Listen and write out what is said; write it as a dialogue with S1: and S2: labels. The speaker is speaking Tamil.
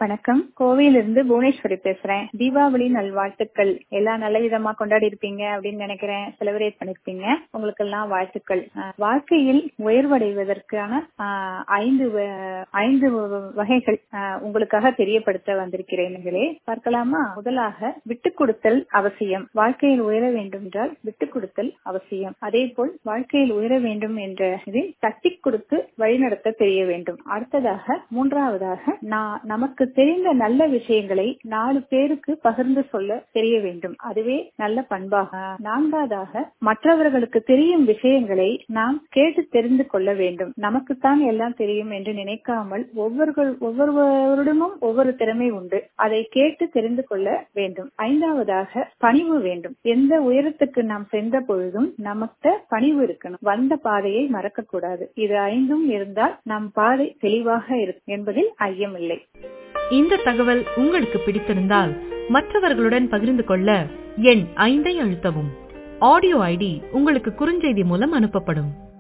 S1: வணக்கம் கோவையிலிருந்து புவனேஸ்வரி பேசுறேன் தீபாவளி நல்வாழ்த்துக்கள் எல்லாம் நல்ல விதமா கொண்டாடி இருப்பீங்க அப்படின்னு நினைக்கிறேன் செலிப்ரேட் பண்ணிருப்பீங்க உங்களுக்கு எல்லாம் வாழ்த்துக்கள் அஹ், வாழ்க்கையில் உயர்வடைவதற்கான அஹ், ஐந்து வ- ஐந்து வ- வகைகள் அஹ், உங்களுக்காக தெரியப்படுத்த வந்திருக்கிறேன்களே பார்க்கலாமா முதலாக விட்டுக் கொடுத்தல் அவசியம் வாழ்க்கையில் உயர வேண்டும் என்றால் விட்டுக் கொடுத்தல் அவசியம் அதே போல் வாழ்க்கையில் உயர வேண்டும் என்ற இதில் தட்டிக் கொடுத்து வழிநடத்த தெரிய வேண்டும் அடுத்ததாக மூன்றாவதாக நான் நமக்கு தெரிந்த நல்ல விஷயங்களை நாலு பேருக்கு பகிர்ந்து சொல்ல தெரிய வேண்டும் அதுவே நல்ல பண்பாக நான்காவதாக மற்றவர்களுக்கு தெரியும் விஷயங்களை நாம் கேட்டு தெரிந்து கொள்ள வேண்டும் நமக்குத்தான் எல்லாம் தெரியும் என்று நினைக்காமல் ஒவ்வொரு ஒவ்வொருவரிடமும் ஒவ்வொரு திறமை உண்டு அதை கேட்டு தெரிந்து கொள்ள வேண்டும் ஐந்தாவதாக பணிவு வேண்டும் எந்த உயரத்துக்கு நாம் சென்ற பொழுதும் நமக்கு பணிவு இருக்கணும் வந்த பாதையை மறக்க கூடாது இது ஐந்தும் இருந்தால் நம் பாதை தெளிவாக இருக்கும் என்பதில் ஐயமில்லை
S2: இந்த தகவல் உங்களுக்கு பிடித்திருந்தால் மற்றவர்களுடன் பகிர்ந்து கொள்ள எண் ஐந்தை அழுத்தவும் ஆடியோ ஐடி உங்களுக்கு குறுஞ்செய்தி மூலம் அனுப்பப்படும்